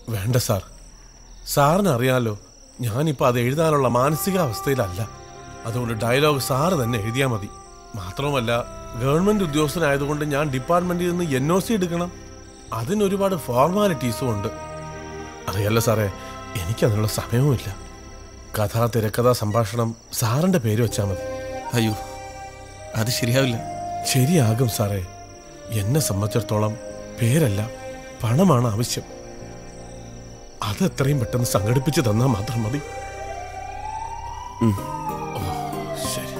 വേണ്ട സാർ സാറിന് അറിയാലോ ഞാനിപ്പോൾ അത് എഴുതാനുള്ള മാനസികാവസ്ഥയിലല്ല അതുകൊണ്ട് ഡയലോഗ് സാറ് തന്നെ എഴുതിയാൽ മതി മാത്രവുമല്ല ഗവൺമെന്റ് ഉദ്യോഗസ്ഥനായതുകൊണ്ട് ഞാൻ ഡിപ്പാർട്ട്മെന്റിൽ നിന്ന് എൻ ഒ സി എടുക്കണം അതിനൊരുപാട് ഫോർമാലിറ്റീസും ഉണ്ട് അറിയാലോ സാറേ എനിക്കതിനുള്ള സമയവുമില്ല കഥ തിരക്കഥ സംഭാഷണം സാറിന്റെ പേര് വെച്ചാൽ മതി അയ്യോ അത് ശരിയാവില്ല ശരിയാകും സാറേ എന്നെ സംബന്ധിച്ചിടത്തോളം പേരല്ല പണമാണ് ആവശ്യം അത് എത്രയും പെട്ടെന്ന് സംഘടിപ്പിച്ച് തന്നാൽ മാത്രം മതി ഓ, ശരി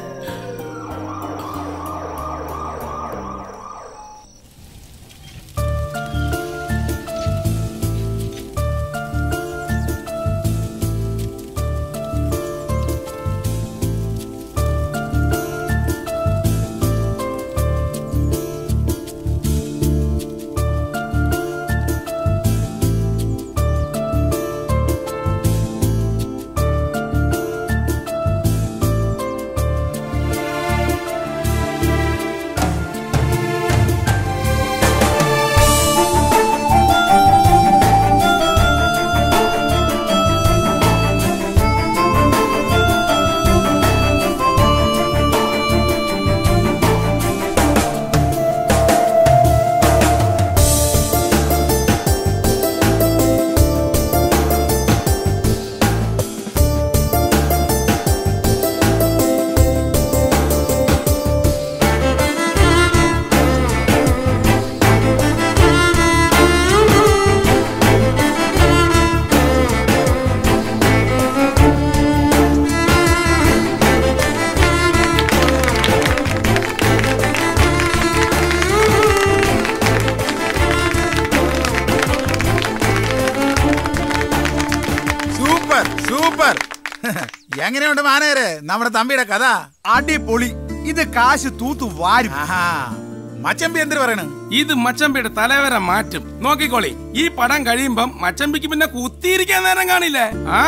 സൂപ്പർ സൂപ്പർ എങ്ങനെയുണ്ട് മാനേരെ നമ്മുടെ തമ്പിയുടെ കഥ അടിപൊളി ഇത് കാശ് തൂത്തു വാരും ആഹാ മച്ചമ്പി എന്തിനു പറയണ ഇത് മച്ചമ്പിയുടെ തലവര മാറ്റും നോക്കിക്കോളി ഈ പടം കഴിയുമ്പം മച്ചമ്പിക്ക് പിന്നെ കുത്തിയിരിക്കാൻ നേരം കാണില്ലേ ആ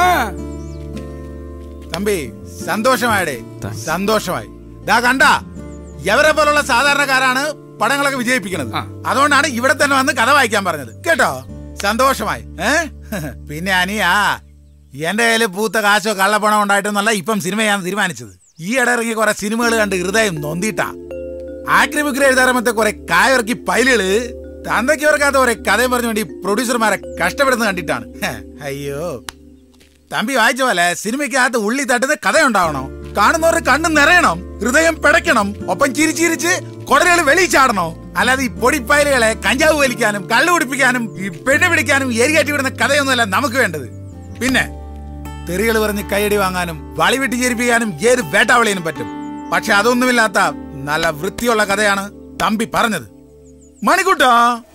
തമ്പി സന്തോഷമായടേ Thanks. സന്തോഷമായി ദാ കണ്ട എവരെ പോലുള്ള സാധാരണക്കാരാണ് പടങ്ങളൊക്കെ വിജയിപ്പിക്കുന്നത് ആ. അതുകൊണ്ടാണ് ഇവിടെ തന്നെ വന്ന് കഥ വായിക്കാൻ പറഞ്ഞത് കേട്ടോ സന്തോഷമായി ഏ പിന്നെ അനിയാ എന്റെ കയ്യിൽ പൂത്ത കാശോ കള്ളപ്പണം ഉണ്ടായിട്ടൊന്നല്ല ഇപ്പം സിനിമയാണ് തീരുമാനിച്ചത് ഈ ഇട ഇറങ്ങി കുറെ സിനിമകൾ കണ്ട് ഹൃദയം നൊന്തിട്ടാ ആക്രിമിഗ്ര എഴുതാറമത്തെ കുറെ കായറക്കി പൈലുകള് തന്തയ്ക്ക് ഓർക്കാത്ത കുറെ കഥയും പറഞ്ഞു വേണ്ടി പ്രൊഡ്യൂസർമാരെ കഷ്ടപ്പെടുന്നത് കണ്ടിട്ടാണ് ഹെ, അയ്യോ തമ്പി വായിച്ച പോലെ സിനിമയ്ക്കകത്ത് ഉള്ളി തട്ടുന്ന കഥയുണ്ടാവണം കാണുന്നവരുടെ കണ്ണ് നിറയണം ഹൃദയം പിടയ്ക്കണം ഒപ്പം ചിരിച്ചിരിച്ച് കുടലുകൾ വെളി ചാടണോ അല്ലാതെ ഈ പൊടിപ്പയലുകളെ കഞ്ചാവ് വലിക്കാനും കള്ളു കുടിപ്പിക്കാനും ഈ പെണ്ണ് പിടിക്കാനും ഏരിയാറ്റി വിടുന്ന കഥയൊന്നുമല്ല നമുക്ക് വേണ്ടത് പിന്നെ തെറികൾ പറഞ്ഞ് കൈയടി വാങ്ങാനും വളി വെട്ടി ചേരിപ്പിക്കാനും ഏത് വേട്ടാവളിയനും പറ്റും പക്ഷെ അതൊന്നുമില്ലാത്ത നല്ല വൃത്തിയുള്ള കഥയാണ് തമ്പി പറഞ്ഞത് മണിക്കുട്ടോ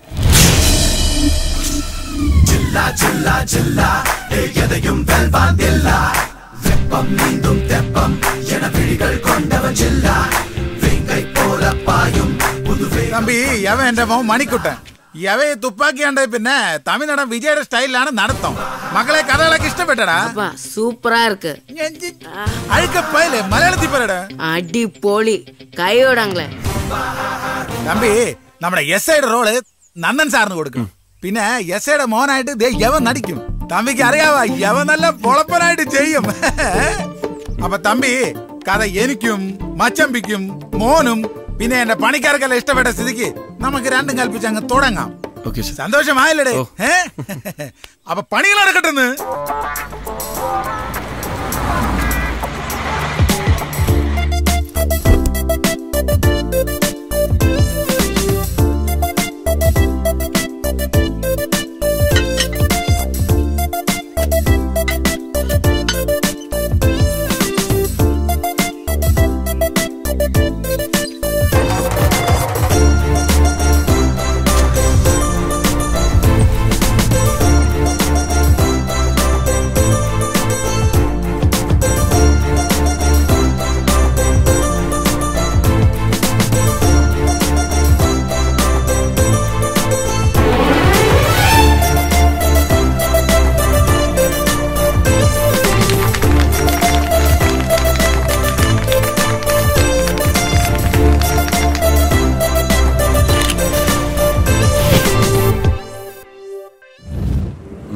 തമ്പി യവ എന്റെ മോൻ മണിക്കുട്ടൻ യവയെ തുപ്പാക്കിയാണ്ട് പിന്നെ തമിഴ്നാടൻ വിജയുടെ സ്റ്റൈലിലാണ് നടത്തം മക്കളെ കഥകളൊക്കെ ഇഷ്ടപ്പെട്ടടാ அப்பா சூப்பரா இருக்கு അഴുക്കപ്പയല്ലേ മലയാളത്തിൽ പറയടാ அடி போலி கையோடாங்களே തമ്പി നമ്മുടെ എസ് ഐയുടെ റോള് നന്ദൻ സാറിന് കൊടുക്കും പിന്നെ എസ് ഐയുടെ മോനായിട്ട് ദേ യവൻ നടിക്കും തമ്പിക്ക് അറിയാവാ യവൻ നല്ല പൊളപ്പനായിട്ട് ചെയ്യും അപ്പൊ തമ്പി കഥ എനിക്കും മച്ചമ്പിക്കും മോനും പിന്നെ എന്റെ പണിക്കാർക്കെല്ലാം ഇഷ്ടപ്പെട്ട സ്ഥിതിക്ക് നമുക്ക് രണ്ടും കൽപ്പിച്ച് അങ്ങ് തുടങ്ങാം ഓക്കെ സാർ സന്തോഷമായല്ലേ ഓ. ഏ അപ്പൊ പണികൾ നടക്കട്ടെന്ന്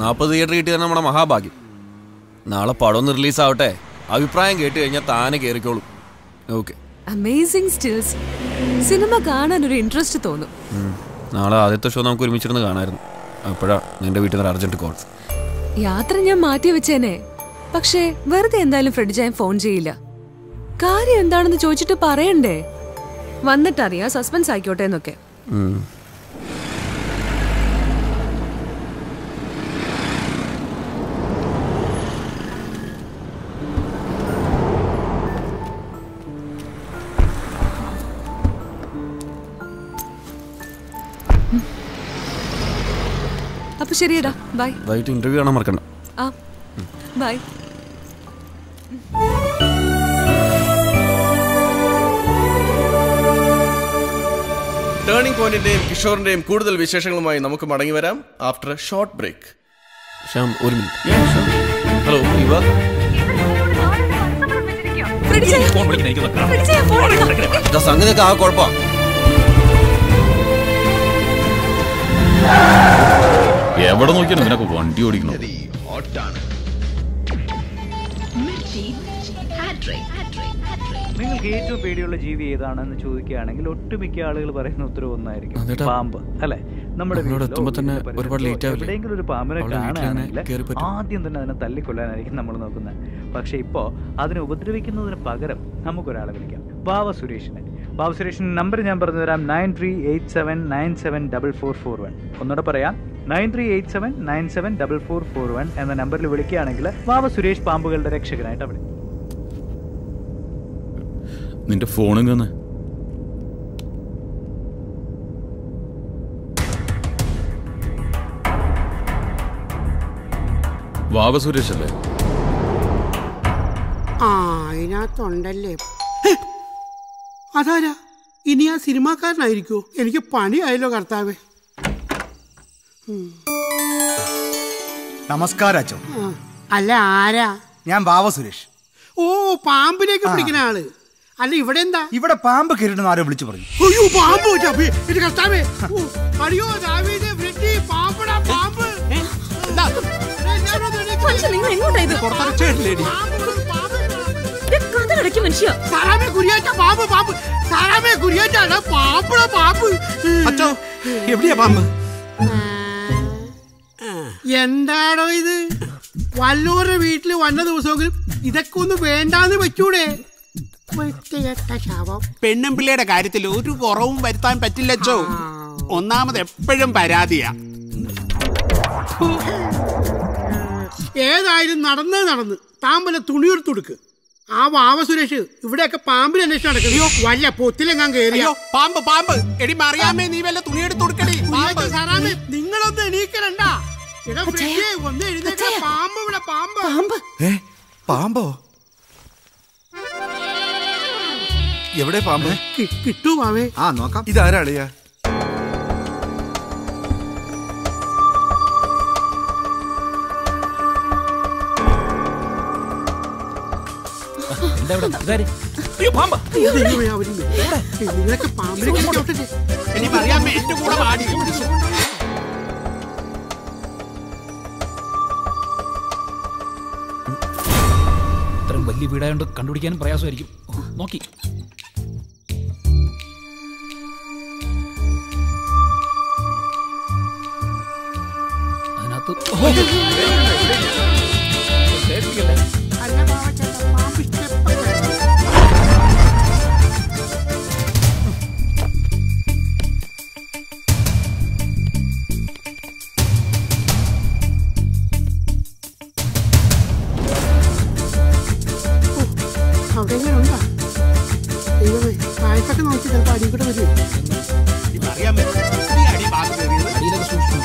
നാൽപ്പത് തിയേറ്റർ കിട്ടിയത് നമ്മുടെ മഹാഭാഗ്യം നാളെ പടം ഒന്ന് റിലീസ് ആവട്ടെ അഭിപ്രായം കേട്ട് കഴിഞ്ഞാൽ താനെ കയറിക്കോളും ഓക്കെ അമേസിംഗ് സ്റ്റിൽസ് സിനിമ കാണാൻ ഒരു ഇൻട്രസ്റ്റ് തോന്നും നാളെ ആദ്യത്തെ ഷോ നമുക്ക് ഒരുമിച്ചിരുന്ന് കാണാമായിരുന്നു അപ്പോഴാണ് നിന്റെ വീട്ടിൽ നിന്ന് അർജന്റ് കോൾ യാത്ര ഞാൻ മാറ്റി വെച്ചേനെ പക്ഷേ വെറുതെ എന്തായാലും ഫ്രെഡിജാൻ ഫോൺ ചെയ്യില്ല കാര്യം എന്താണെന്ന് ചോദിച്ചിട്ട് പറയണ്ടേ വന്നിട്ടറിയാം സസ്പെൻസ് ആയിക്കോട്ടെ എന്നൊക്കെ അപ്പൊ ശരിയടാ ബൈ വൈകിട്ട് ഇന്റർവ്യൂ കാണാൻ മറക്കണ്ട ആ ബൈ ടേണിംഗ് പോയിന്റിന്റെയും കിഷോറിന്റെയും കൂടുതൽ വിശേഷങ്ങളുമായി നമുക്ക് മടങ്ങി വരാം after a short break Shyam ഒരു മിനിറ്റ് ഹലോ ഇവ സംഗതിയൊക്കെ ആ കുഴപ്പമാണ് എവിടെ നോക്കിയാലും നിനക്ക് വണ്ടി ഓടിക്കണം നിങ്ങൾക്ക് ഏറ്റവും പേടിയുള്ള ജീവി ഏതാണെന്ന് ചോദിക്കുകയാണെങ്കിൽ ഒട്ടുമിക്ക ആളുകൾ പറയുന്ന ഉത്തരവ് ഒന്നായിരിക്കും അതേട്ടാ. പാമ്പ് അല്ലെ നമ്മുടെ നമ്മളവിടെ വീട്ടിലോ, എത്തുമ്പോ തന്നെ വീടിന്റെ ഒരുപാട് പരിസരത്തോ late ആവില്ലേ? എവിടെയെങ്കിലും ഒരു പാമ്പിനെ അവളുടെ വീട്ടിൽ തന്നെ കാണുകയാണെങ്കിൽ കേറി പറ്റും. ആദ്യം തന്നെ അതിനെ തല്ലിക്കൊല്ലാനായിരിക്കും നമ്മൾ നോക്കുന്നത് പക്ഷെ ഇപ്പോ അതിനെ ഉപദ്രവിക്കുന്നതിന് പകരം നമുക്കൊരാളെ വിളിക്കാം ബാവ സുരേഷിനെ ബാബ സുരേഷിന്റെ നമ്പർ ഞാൻ പറഞ്ഞു തരാം nine three eight seven nine seven double four four one ഒന്നുകൂടെ പറയാം nine three eight seven nine seven double four four one എന്ന നമ്പറിൽ വിളിക്കുകയാണെങ്കിൽ ബാബ സുരേഷ് പാമ്പുകളുടെ രക്ഷകനായിട്ട് അവിടെ നിന്റെ ഫോണും കന്ന് വാവ സുരേഷ് അല്ലേ ആ അതിനകത്തുണ്ടല്ലേ ഹേ, അതാരാ ഇനി ആ സിനിമാക്കാരനായിരിക്കോ എനിക്ക് പണിയായല്ലോ കർത്താവേ നമസ്കാരം അച്ഛോ ആ, അല്ല ആരാ ഞാൻ ബാവ സുരേഷ് ഓ പാമ്പിലേക്ക് പിടിക്കുന്ന ആള് അല്ല ഇവിടെ എന്താ ഇവിടെ പാമ്പ് കയറിട്ടെന്ന് ആരോ വിളിച്ചു പറഞ്ഞു അയ്യോ പാമ്പ് ചപ്പി എന്റെ കർത്താവേ ഓ, അയ്യോ ദാവീദേ ഫ്രെഡി പാമ്പടാ പാമ്പ് എന്താ നിങ്ങൾ എങ്ങോട്ടാ ഇത് കഥടക്കി മനുഷ്യ സാറാമേ കുരിയാറ്റ പാമ്പ് പാമ്പ് സാറാമേ കുരിയാറ്റ അതാ പാമ്പടാ പാമ്പ് അച്ഛോ എവിടെയാ പാമ്പ് എന്താണോ ഇത് വല്ലൂരുടെ വീട്ടിൽ വന്ന ദിവസമെങ്കിലും ഇതൊക്കെ ഒന്ന് വേണ്ടാന്ന് വെച്ചൂടെ വൃത്തികെട്ട ശവം പെണ്ണും പിള്ളയുടെ കാര്യത്തിൽ ഒരു കുറവും വരുത്താൻ പറ്റില്ലച്ചോ ഒന്നാമത് എപ്പോഴും പരാതിയാ ഏതായാലും നടന്നത് നടന്ന് താമ്പല തുണിയെടുത്ത് കൊടുക്ക് ആ വാവ സുരേഷ് ഇവിടെയൊക്കെ പാമ്പിന് അന്വേഷിച്ച് നടക്കുന്നു വല്ല പൊത്തിലെങ്ങാൻ കയറിയോ അയ്യോ പാമ്പ് പാമ്പ് എടി മറിയാമേ നീ വല്ല തുണിയെടുത്ത് കൊടുക്കടി പാമ്പ് സാറാമേ നിങ്ങളൊന്ന് എണീക്കലണ്ട എടാ ഫ്രെഡി, ഒന്ന് എഴുന്നേക്ക പാമ്പ് ഇവിടെ പാമ്പ് പാമ്പ് ഏ പാമ്പോ എവിടെ പാമ്പ് കി- കിട്ടൂ വാവേ ആ നോക്കാം ഇതാരാളിയാ ദൈവമേ, അവര് നിങ്ങളൊക്കെ പാമ്പിനെ കിട്ടിയോട്ടെ എടി മറിയാമേ എന്റെ കൂടെ പാടി ഇത്രയും വലിയ വീടായോണ്ട് കണ്ടുപിടിക്കാനും പ്രയാസമായിരിക്കും ഓ, നോക്കി അതിനകത്ത് ഓ, പേടിപ്പിക്കല്ലേ? അല്ല ബാവച്ചേട്ടാ പാമ്പ് ഇഷ്ടപ്പെട്ടു അവിടെ എങ്ങനെ ഉണ്ടാ ദൈവമേ താഴത്തൊക്കെ നോക്കി ചിലപ്പോൾ അടി കൂടെ വരും എടി മറിയാമേ നീ അടി പാമ്പ് കയറിയത് അടിയിലൊക്കെ സൂക്ഷിച്ചു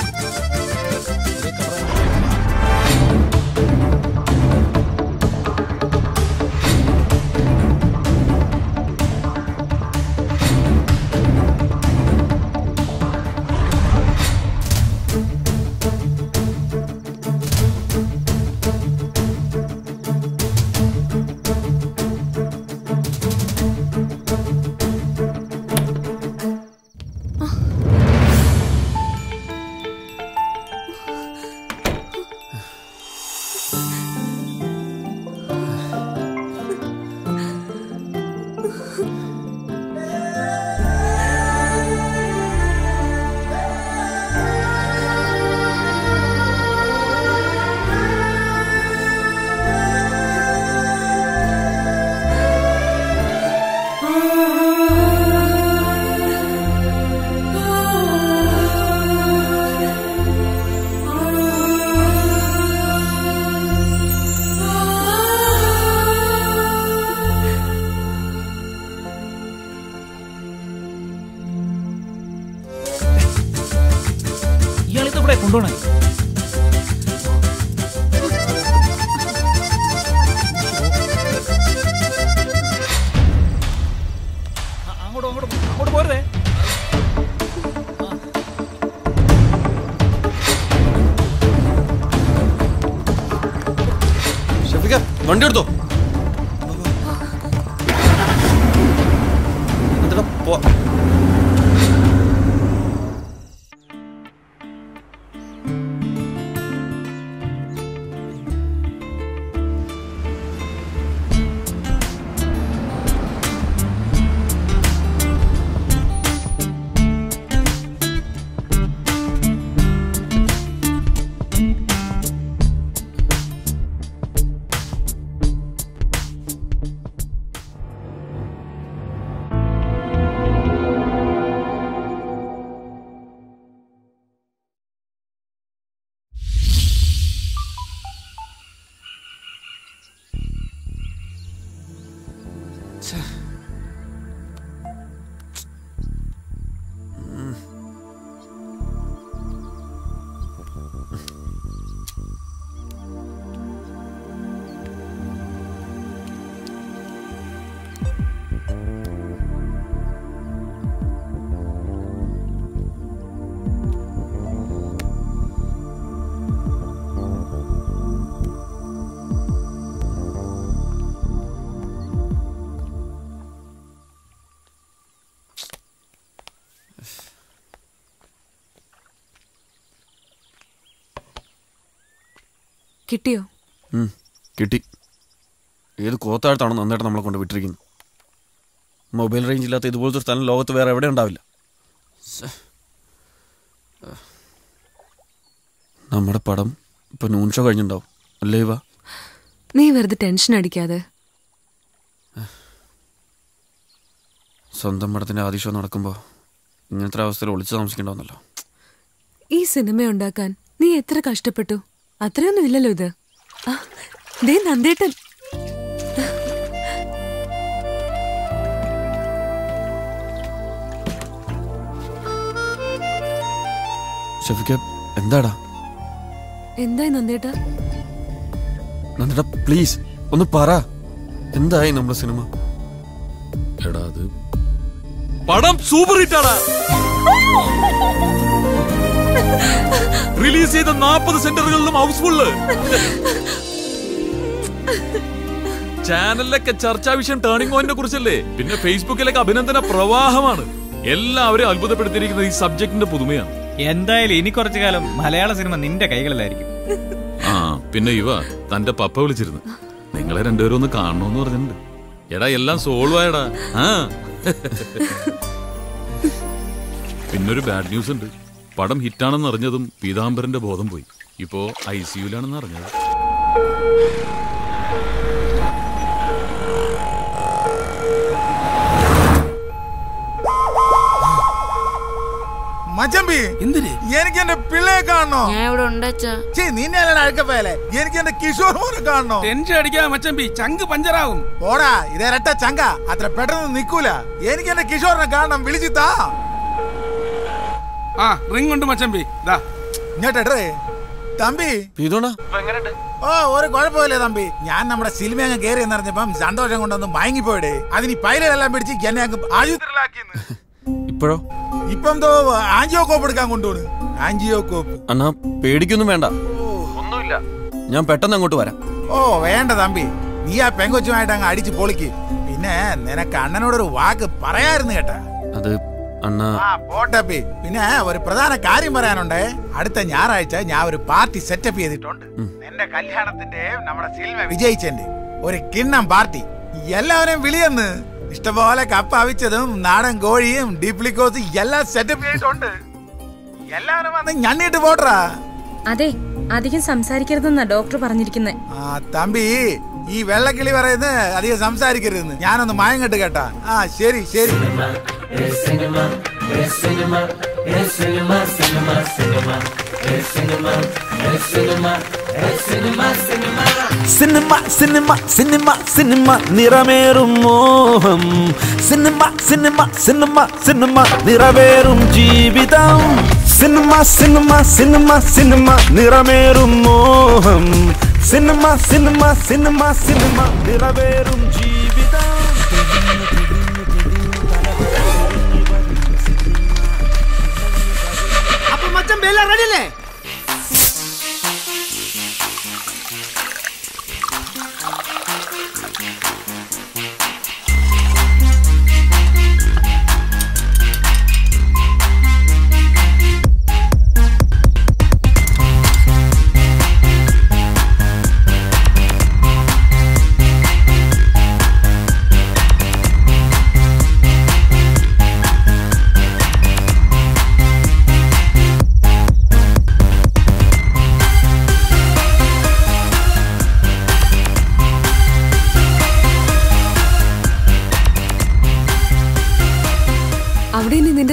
വണ്ടി എടുത്തോ എന്നിട്ട് പോ കിട്ടിയോ ഉം, കിട്ടി ഏത് കോത്താഴത്താണ് നന്നായിട്ട് നമ്മളെ കൊണ്ട് വിട്ടിരിക്കുന്നത് മൊബൈൽ റേഞ്ച് ഇല്ലാത്ത ഇതുപോലത്തെ ഒരു സ്ഥലം ലോകത്ത് വേറെ എവിടെ ഉണ്ടാവില്ല ശ്ശെ. നമ്മുടെ പടം ഇപ്പൊ നൂൺ ഷോ കഴിഞ്ഞിട്ടുണ്ടാവും അല്ലേ ഇവ നീ വെറുതെ ടെൻഷൻ അടിക്കാതെ സ്വന്തം പടത്തിന്റെ ആദ്യ ഷോ നടക്കുമ്പോൾ ഇങ്ങനത്തെ ഒരു അവസ്ഥയിൽ ഒളിച്ചു താമസിക്കണ്ടാവുന്നല്ലോ ഈ സിനിമ ഉണ്ടാക്കാൻ നീ എത്ര കഷ്ടപ്പെട്ടു അത്രയൊന്നും ഇല്ലല്ലോ ഇത് ആ, ദേ നന്ദേട്ടൻ ഷെഫിക്ക എന്താടാ എന്തായി നന്ദേട്ട നന്ദിടാ പ്ലീസ് ഒന്ന് പറ എന്തായി നമ്മുടെ സിനിമ എടാ അത് പടം സൂപ്പർ ഹിറ്റാടാ റിലീസ് ചെയ്ത നാൽപ്പത് സെന്ററുകളിലും ഹൗസ്ഫുള്ള് ചാനലിലൊക്കെ ചർച്ചാ വിഷയം ടേണിംഗ് പോയിന്റിനെ കുറിച്ചല്ലേ പിന്നെ ഫേസ്ബുക്കിലൊക്കെ അഭിനന്ദന പ്രവാഹമാണ് എല്ലാവരെയും അത്ഭുതപ്പെടുത്തിയിരിക്കുന്നത് ഈ സബ്ജക്റ്റിന്റെ പുതുമയാണ് എന്തായാലും ഇനി കുറച്ചു കാലം മലയാള സിനിമ നിന്റെ കൈകളിലായിരിക്കും ആ പിന്നെ ഇവ തന്റെ പപ്പ വിളിച്ചിരുന്നു നിങ്ങളെ രണ്ടുപേരും ഒന്ന് കാണണമെന്ന് പറഞ്ഞിട്ടുണ്ട് എടാ എല്ലാം സോൾവ് ആയടാ ആ പിന്നൊരു ബാഡ് ന്യൂസ് ഉണ്ട് പടം ഹിറ്റാണെന്ന് അറിഞ്ഞതും പീതാംബരന്റെ ബോധം പോയി ഇപ്പോ ഐ സിയുലാണെന്ന് അറിഞ്ഞത് മച്ചമ്പി എന്തിന് എനിക്ക് എന്റെ പിള്ളയെ കാണണോ ഞാൻ ഇവിടെ ഉണ്ടച്ചാ ചേ നിന്നെ അല്ലടാ അഴുക്കപ്പേലെ എനിക്ക് എന്റെ കിഷോർ മോനെ കാണണോ ടെൻഷൻ അടിക്കാതെ മച്ചമ്പി ചങ്ക് പഞ്ചറാവും പോടാ ഇതേരട്ട ചങ്ക അത്ര പെട്ടെന്ന് നിക്കൂല എനിക്ക് എന്റെ കിഷോറിനെ കാണണം വിളിച്ചു താ ആ റിംഗ് ഉണ്ട് മച്ചമ്പി ദാ ഇങ്ങോട്ടെ തമ്പി പീതോണ ഓ ഒരു കുഴപ്പമില്ല തമ്പി ഞാൻ നമ്മുടെ സിനിമ അങ്ങ് കയറി എന്നറിഞ്ഞപ്പം സന്തോഷം കൊണ്ടൊന്ന് മയങ്ങിപ്പോയിടേ അതിന് ഈ പൈലെല്ലാം പിടിച്ച് എന്നെ അങ്ങ് ആശുപത്രിയിലാക്കിയെന്ന് ഇപ്പോഴോ ഇപ്പം തോ ആൻജിയോ കോപ്പ് എടുക്കാൻ കൊണ്ടുപോണ് ആൻജിയോ കോപ്പ് അണ്ണാ പേടിക്കൊന്നും വേണ്ട ഞാൻ പെട്ടെന്ന് അങ്ങോട്ട് വരാം ഓ വേണ്ട തമ്പി നീ ആ പെങ്കൊച്ചുമായിട്ട് അങ്ങ് അടിച്ച് പൊളിക്ക് പിന്നെ നിനക്ക് അണ്ണനോടൊരു വാക്ക് പറയായിരുന്നു കേട്ടാ അത് അണ്ണ ആ പോട്ടപ്പി പിന്നെ ഒരു പ്രധാന കാര്യം പറയാനുണ്ടേ അടുത്ത ഞായറാഴ്ച ഞാൻ ഒരു പാർട്ടി സെറ്റപ്പ് ചെയ്തിട്ടുണ്ട് എന്റെ കല്യാണത്തിന്റെ നമ്മുടെ സിൽവ വിജയിച്ചെന്റെ ഒരു കിണ്ണം പാർട്ടി എല്ലാവരെയും വിളിയെന്ന് ഇഷ്ടംപോലെ കപ്പ അവിച്ചതും നാടൻ കോഴിയും ഡീപ്ലിക്കോസ് എല്ലാം സെറ്റപ്പ് ചെയ്തിട്ടുണ്ട് എല്ലാവരും വന്ന് ഞണ്ണിട്ട് പോട്ടറാ അതെ അധികം സംസാരിക്കരുതെന്നാ ഡോക്ടർ പറഞ്ഞിരിക്കുന്നത് ആ തമ്പി ഈ വെള്ളക്കിളി പറയുന്നത് അധികം സംസാരിക്കരുതെന്ന് ഞാനൊന്ന് മയങ്ങട്ട് കേട്ടാ ആ ശരി ശരി സിനിമ സിനിമ സിനിമ സിനിമ നിറമേറും മോഹം സിനിമ സിനിമ സിനിമ സിനിമ നിറവേറും ജീവിതം സിനിമ സിനിമ സിനിമ സിനിമ നിറമേറും മോഹം സിനിമ സിനിമ സിനിമ സിനിമ നിറവേറും ജീവിതം അപ്പൊ മച്ചൻ ബെല്ല റെഡിയല്ലേ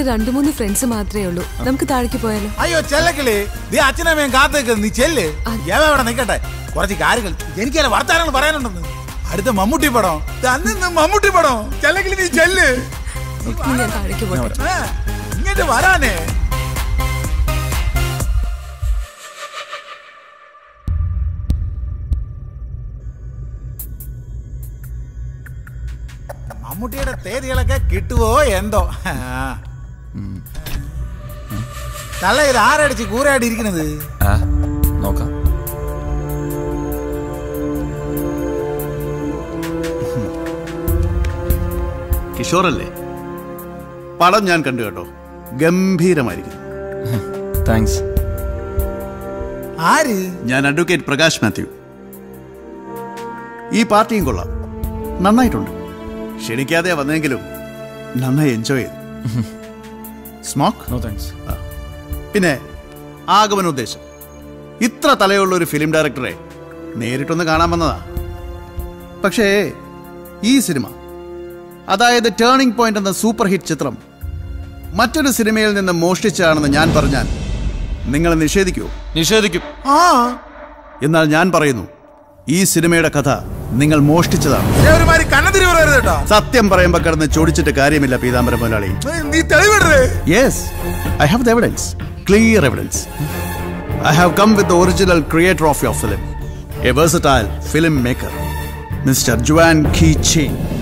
രണ്ടു മൂന്ന് ഫ്രണ്ട്സ് മാത്രമേ ഉള്ളൂ നമുക്ക് താഴേക്ക് പോയാലോ അയ്യോ ചെല്ലക്കിളി നീ അച്ഛനമ്മയും കാത്തേക്ക് നീ ചെല്ല് ഏവ ഇവിടെ നിൽക്കട്ടെ കുറച്ച് കാര്യങ്ങൾ എനിക്കല്ല വർത്താനങ്ങൾ പറയാനുണ്ടെന്ന് അടുത്ത മമ്മൂട്ടി പടം തന്നെ മമ്മൂട്ടി പടം ചെല്ലക്കിളി നീ ചെല്ല് ഇനി ഞാൻ താഴേക്ക് പോട്ടെ ആ, ഇങ്ങോട്ട് വരാനേ മമ്മൂട്ടിയുടെ തേതികളൊക്കെ കിട്ടുവോ എന്തോ ആ. തള്ള ഇത് ആരടിച്ച് കൂരായിട്ട് ഇരിക്കണത് ആ നോക്കാം കിഷോറല്ലേ പടം ഞാൻ കണ്ടു കേട്ടോ ഗംഭീരമായിരിക്കും താങ്ക്സ് ആര് ഞാൻ അഡ്വക്കേറ്റ് പ്രകാശ് മാത്യു ഈ പാർട്ടിയും കൊള്ളാം നന്നായിട്ടുണ്ട് ക്ഷണിക്കാതെ വന്നെങ്കിലും നന്നായി എൻജോയ് ചെയ്തു സ്മോക്ക് നോ താങ്ക്സ് പിന്നെ ആഗമന ഉദ്ദേശം ഇത്ര തലയുള്ള ഒരു ഫിലിം ഡയറക്ടറെ നേരിട്ടൊന്ന് കാണാൻ വന്നതാ പക്ഷേ ഈ സിനിമ അതായത് ടേണിംഗ് പോയിന്റ് എന്ന സൂപ്പർ ഹിറ്റ് ചിത്രം മറ്റൊരു സിനിമയിൽ നിന്ന് മോഷ്ടിച്ചാണെന്ന് ഞാൻ പറഞ്ഞാൽ നിങ്ങൾ നിഷേധിക്കുമോ നിഷേധിക്കും ആ എന്നാൽ ഞാൻ പറയുന്നു ഈ സിനിമയുടെ കഥ നിങ്ങൾ മോഷ്ടിച്ചതാണ് ഒരുമാതിരി കണ്ണതിരി പറയരുത് കേട്ടോ സത്യം പറയുമ്പോ കിടന്ന് ചൊടിച്ചിട്ട് കാര്യമില്ല പീതാംബരം മുതലാളി നീ തെളിവിടേ yes I have the evidence clear evidence I have come with the original creator of your film a versatile film maker mister Juan Khee ചിങ്